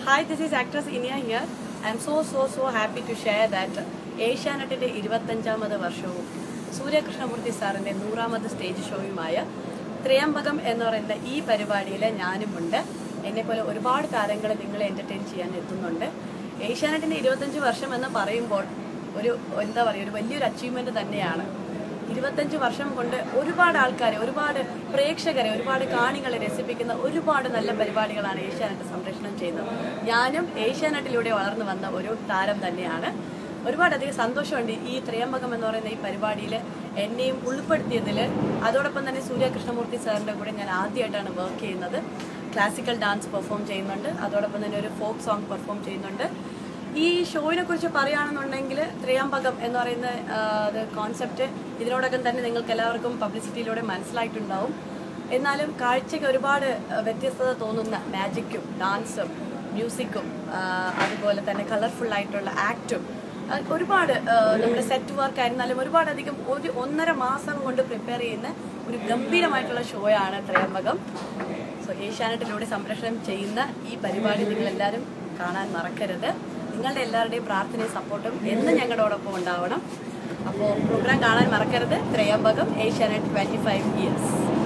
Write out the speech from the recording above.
Hi, this is actress Inia here. I am so so so happy to share that ഏഷ്യാനെറ്റിന്റെ ഇരുപത്തഞ്ചാമത് വർഷവും സൂര്യകൃഷ്ണമൂർത്തി സാറിന്റെ നൂറാമത് stage ഷോയുമായ Trayambakam എന്ന് പറയുന്ന ഈ പരിപാടിയിൽ ഞാനുമുണ്ട് എന്നെപ്പോലെ ഒരുപാട് താരങ്ങൾ നിങ്ങളെ എന്റർടൈൻ ചെയ്യാൻ എത്തുന്നുണ്ട് ഏഷ്യാനെറ്റിന്റെ ഇരുപത്തഞ്ച് വർഷം എന്ന് പറയുമ്പോൾ ഒരു എന്താ പറയുക ഒരു വലിയൊരു അച്ചീവ്മെന്റ് തന്നെയാണ് ഇരുപത്തഞ്ച് വർഷം കൊണ്ട് ഒരുപാട് ആൾക്കാരെ ഒരുപാട് പ്രേക്ഷകരെ ഒരുപാട് കാണികളെ രസിപ്പിക്കുന്ന ഒരുപാട് നല്ല പരിപാടികളാണ് ഏഷ്യാനെറ്റ് സംപ്രേഷണം ചെയ്യുന്നത് ഞാനും ഏഷ്യാനെറ്റിലൂടെ വളർന്നു വന്ന ഒരു താരം തന്നെയാണ് ഒരുപാടധികം സന്തോഷമുണ്ട് ഈ ത്രയംബകം എന്ന് പറയുന്ന ഈ പരിപാടിയിൽ എന്നെയും ഉൾപ്പെടുത്തിയതിൽ അതോടൊപ്പം തന്നെ സൂര്യ കൃഷ്ണമൂർത്തി സാറിൻ്റെ കൂടെ ഞാൻ ആദ്യമായിട്ടാണ് വർക്ക് ചെയ്യുന്നത് ക്ലാസിക്കൽ ഡാൻസ് പെർഫോം ചെയ്യുന്നുണ്ട് അതോടൊപ്പം തന്നെ ഒരു ഫോക്ക് സോങ് പെർഫോം ചെയ്യുന്നുണ്ട് ഈ ഷോയിനെ കുറിച്ച് പറയുകയാണെന്നുണ്ടെങ്കിൽ ത്രയാമ്പകം എന്ന് പറയുന്ന കോൺസെപ്റ്റ് ഇതിനോടകം തന്നെ നിങ്ങൾക്ക് എല്ലാവർക്കും പബ്ലിസിറ്റിയിലൂടെ മനസ്സിലായിട്ടുണ്ടാവും എന്നാലും കാഴ്ചയ്ക്ക് ഒരുപാട് ആ, വ്യത്യസ്തത തോന്നുന്ന മാജിക്കും ഡാൻസും മ്യൂസിക്കും ആ, അതുപോലെ തന്നെ കളർഫുൾ ആയിട്ടുള്ള ആക്റ്റും ആ, ഒരുപാട് ആ, നമ്മുടെ സെറ്റ് വർക്ക് ആയിരുന്നാലും ഒരുപാടധികം ഒരു ഒന്നര മാസം കൊണ്ട് പ്രിപ്പയർ ചെയ്യുന്ന ഒരു ഗംഭീരമായിട്ടുള്ള ഷോയാണ് ത്രയംബകം സോ ഏഷ്യാനെറ്റിലൂടെ സംപ്രേഷണം ചെയ്യുന്ന ഈ പരിപാടി നിങ്ങൾ എല്ലാവരും കാണാൻ മറക്കരുത് നിങ്ങളുടെ എല്ലാവരുടെയും പ്രാർത്ഥനയും സപ്പോർട്ടും എന്നും ഞങ്ങളോടൊപ്പം ഉണ്ടാവണം അപ്പോൾ പ്രോഗ്രാം കാണാൻ മറക്കരുത് Thrayambakam Asianet twenty five years